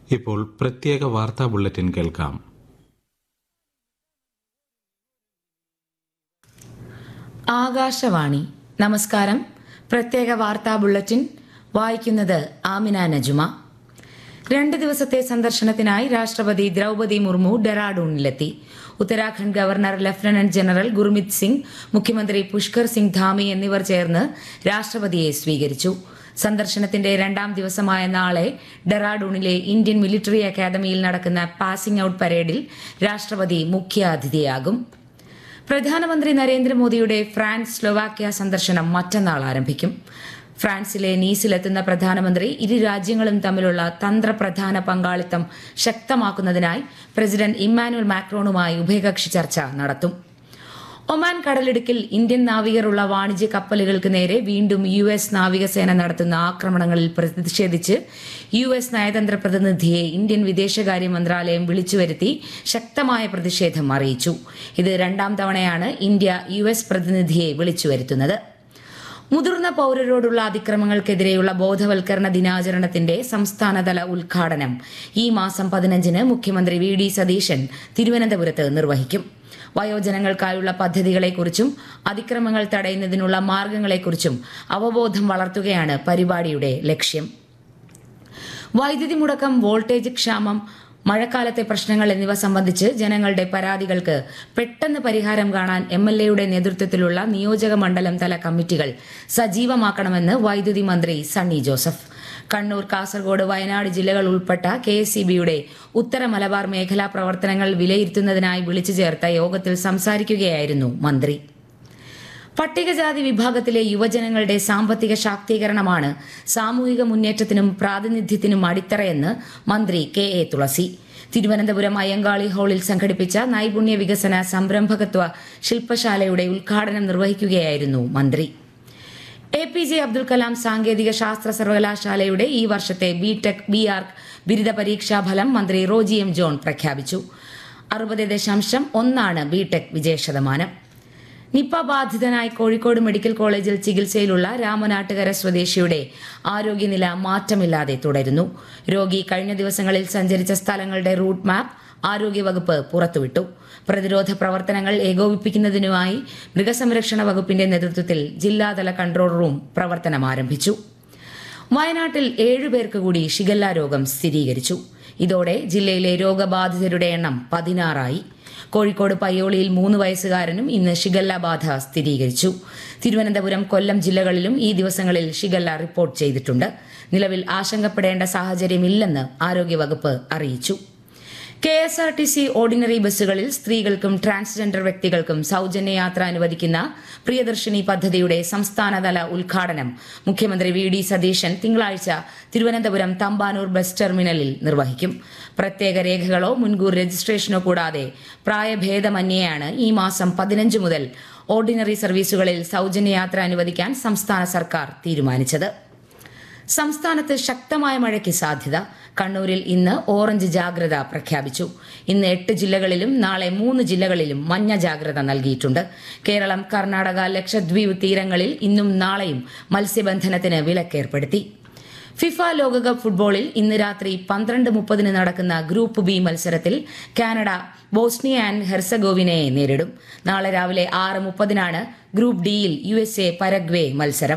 ഇപ്പോൾ പ്രത്യേക വാർത്താ ബുള്ളറ്റിൻ കേൾക്കാം ആകാശവാണി നമസ്കാരം പ്രത്യേക വാർത്താ ബുള്ളറ്റിൻ വായിക്കുന്നത് ആമിന നജുമ രണ്ട് ദിവസത്തെ സന്ദർശനത്തിനായി രാഷ്ട്രപതി ദ്രൗപതി മുർമു ഡെറാഡൂണിലെത്തി Uttarakhand governor lieutenant general Gurmit Singh മുഖ്യമന്ത്രി പുഷ്കർ സിംഗ് ധാമി എന്നിവർ ചേർന്ന് രാഷ്ട്രപതിയെ സ്വീകരിച്ചു സന്ദർശനത്തിന്റെ രണ്ടാം ദിവസമായ നാളെ ഡെറാഡൂണിലെ ഇന്ത്യൻ മിലിറ്ററി അക്കാദമിയിൽ നടക്കുന്ന പാസിംഗ് ഔട്ട് പരേഡിൽ രാഷ്ട്രപതി മുഖ്യാതിഥിയാകും പ്രധാനമന്ത്രി നരേന്ദ്രമോദിയുടെ ഫ്രാൻസ് സ്ലൊവാക്യ സന്ദർശനം മറ്റന്നാൾ ആരംഭിക്കും ഫ്രാൻസിലെ നീസിലെത്തുന്ന പ്രധാനമന്ത്രി ഇരു രാജ്യങ്ങളും തമ്മിലുള്ള തന്ത്രപ്രധാന പങ്കാളിത്തം ശക്തമാക്കുന്നതിനായി പ്രസിഡന്റ് ഇമ്മാനുവൽ മാക്രോണുമായി ഉഭയകക്ഷി ചർച്ച നടത്തും ഒമാൻ കടലിടുക്കിൽ ഇന്ത്യൻ നാവികരുള്ള വാണിജ്യ കപ്പലുകൾക്ക് നേരെ വീണ്ടും യു എസ് നാവികസേന നടത്തുന്ന ആക്രമണങ്ങളിൽ പ്രതിഷേധിച്ച് യു എസ് നയതന്ത്ര പ്രതിനിധിയെ ഇന്ത്യൻ വിദേശകാര്യ മന്ത്രാലയം വിളിച്ചുവരുത്തി ശക്തമായ പ്രതിഷേധം അറിയിച്ചു ഇത് രണ്ടാം തവണയാണ് ഇന്ത്യ യു എസ് പ്രതിനിധിയെ വിളിച്ചുവരുത്തുന്നത് മുതിർന്ന പൌരരോടുള്ള അതിക്രമങ്ങൾക്കെതിരെയുള്ള ബോധവൽക്കരണ ദിനാചരണത്തിന്റെ സംസ്ഥാനതല ഉദ്ഘാടനം ഈ മാസം പതിനഞ്ചിന് മുഖ്യമന്ത്രി വി ഡി സതീശൻ തിരുവനന്തപുരത്ത് നിർവഹിക്കും വയോജനങ്ങൾക്കായുള്ള പദ്ധതികളെക്കുറിച്ചും അതിക്രമങ്ങൾ തടയുന്നതിനുള്ള മാർഗങ്ങളെക്കുറിച്ചും അവബോധം വളർത്തുകയാണ് പരിപാടിയുടെ ലക്ഷ്യം വൈദ്യുതി മുടക്കം വോൾട്ടേജ് ക്ഷാമം മഴക്കാലത്തെ പ്രശ്നങ്ങൾ എന്നിവ സംബന്ധിച്ച് ജനങ്ങളുടെ പരാതികൾക്ക് പെട്ടെന്ന് പരിഹാരം കാണാൻ എം എൽ എയുടെ നേതൃത്വത്തിലുള്ള നിയോജക മണ്ഡലം തല കമ്മിറ്റികൾ സജീവമാക്കണമെന്ന് വൈദ്യുതി മന്ത്രി സണ്ണി ജോസഫ് കണ്ണൂർ കാസർഗോഡ് വയനാട് ജില്ലകൾ ഉൾപ്പെട്ട കെ എസ് ഉത്തര മലബാർ മേഖലാ പ്രവർത്തനങ്ങൾ വിലയിരുത്തുന്നതിനായി വിളിച്ചു ചേർത്ത യോഗത്തിൽ സംസാരിക്കുകയായിരുന്നു മന്ത്രി പട്ടികജാതി വിഭാഗത്തിലെ യുവജനങ്ങളുടെ സാമ്പത്തിക ശാക്തീകരണമാണ് സാമൂഹിക മുന്നേറ്റത്തിനും പ്രാതിനിധ്യത്തിനും അടിത്തറയെന്ന് മന്ത്രി കെ എ തുളസി തിരുവനന്തപുരം അയ്യങ്കാളി ഹാളിൽ സംഘടിപ്പിച്ച നൈപുണ്യ വികസന സംരംഭകത്വ ശില്പശാലയുടെ ഉദ്ഘാടനം നിർവഹിക്കുകയായിരുന്നു മന്ത്രി A P J Abdul Kalam സാങ്കേതിക ശാസ്ത്ര സർവകലാശാലയുടെ ഈ വർഷത്തെ ബി ടെക് ബി ആർക്ക് ബിരുദ പരീക്ഷാ ഫലം മന്ത്രി റോജി എം ജോൺ പ്രഖ്യാപിച്ചു അറുപത് ദശാംശം ഒന്നാണ് ബി ടെക് വിജയശതമാനം നിപ്പ ബാധിതനായി കോഴിക്കോട് മെഡിക്കൽ കോളേജിൽ ചികിത്സയിലുള്ള രാമനാട്ടുകര സ്വദേശിയുടെ ആരോഗ്യനില മാറ്റമില്ലാതെ തുടരുന്നു രോഗി കഴിഞ്ഞ ദിവസങ്ങളിൽ സഞ്ചരിച്ച സ്ഥലങ്ങളുടെ റൂട്ട് മാപ്പ് ആരോഗ്യവകുപ്പ് പുറത്തുവിട്ടു പ്രതിരോധ പ്രവർത്തനങ്ങൾ ഏകോപിപ്പിക്കുന്നതിനുമായി മൃഗസംരക്ഷണ വകുപ്പിന്റെ നേതൃത്വത്തിൽ ജില്ലാതല കൺട്രോൾ റൂം പ്രവർത്തനം ആരംഭിച്ചു വയനാട്ടിൽ ഏഴുപേർക്ക് കൂടി ഷിഗല്ല രോഗം സ്ഥിരീകരിച്ചു ഇതോടെ ജില്ലയിലെ രോഗബാധിതരുടെ എണ്ണം പതിനാറായി കോഴിക്കോട് പയ്യോളിയിൽ മൂന്ന് വയസ്സുകാരനും ഇന്ന് ഷിഗല്ല ബാധ സ്ഥിരീകരിച്ചു തിരുവനന്തപുരം കൊല്ലം ജില്ലകളിലും ഈ ദിവസങ്ങളിൽ ഷിഗല്ല റിപ്പോർട്ട് ചെയ്തിട്ടുണ്ട് നിലവിൽ ആശങ്കപ്പെടേണ്ട സാഹചര്യമില്ലെന്ന് ആരോഗ്യവകുപ്പ് അറിയിച്ചു K S R T C ordinary ബസ്സുകളിൽ സ്ത്രീകൾക്കും ട്രാൻസ്ജെൻഡർ വ്യക്തികൾക്കും സൗജന്യ യാത്ര അനുവദിക്കുന്ന പ്രിയദർശിനി പദ്ധതിയുടെ സംസ്ഥാനതല ഉദ്ഘാടനം മുഖ്യമന്ത്രി വി ഡി സതീശൻ തിങ്കളാഴ്ച തിരുവനന്തപുരം തമ്പാനൂർ ബസ് ടെർമിനലിൽ നിർവഹിക്കും പ്രത്യേക രേഖകളോ മുൻകൂർ രജിസ്ട്രേഷനോ കൂടാതെ പ്രായഭേദമന്യേയാണ് ഈ മാസം പതിനഞ്ച് മുതൽ ഓർഡിനറി സർവീസുകളിൽ സൗജന്യ യാത്ര അനുവദിക്കാൻ സംസ്ഥാന സർക്കാർ തീരുമാനിച്ചത് സംസ്ഥാനത്ത് ശക്തമായ മഴയ്ക്ക് സാധ്യത കണ്ണൂരിൽ ഇന്ന് ഓറഞ്ച് ജാഗ്രത പ്രഖ്യാപിച്ചു ഇന്ന് എട്ട് ജില്ലകളിലും നാളെ മൂന്ന് ജില്ലകളിലും മഞ്ഞ ജാഗ്രത നൽകിയിട്ടുണ്ട് കേരളം കർണാടക ലക്ഷദ്വീപ് തീരങ്ങളിൽ ഇന്നും നാളെയും മത്സ്യബന്ധനത്തിന് വിലക്കേർപ്പെടുത്തി ഫിഫ ലോകകപ്പ് ഫുട്ബോളിൽ ഇന്ന് രാത്രി പന്ത്രണ്ട് മുപ്പതിന് നടക്കുന്ന ഗ്രൂപ്പ് ബി മത്സരത്തിൽ കാനഡ ബോസ്നിയ ആൻഡ് ഹെർസഗോവിനയെ നേരിടും നാളെ രാവിലെ ആറ് മുപ്പതിനാണ് ഗ്രൂപ്പ് ഡിയിൽ യു എസ് എ പരഗ്വേ മത്സരം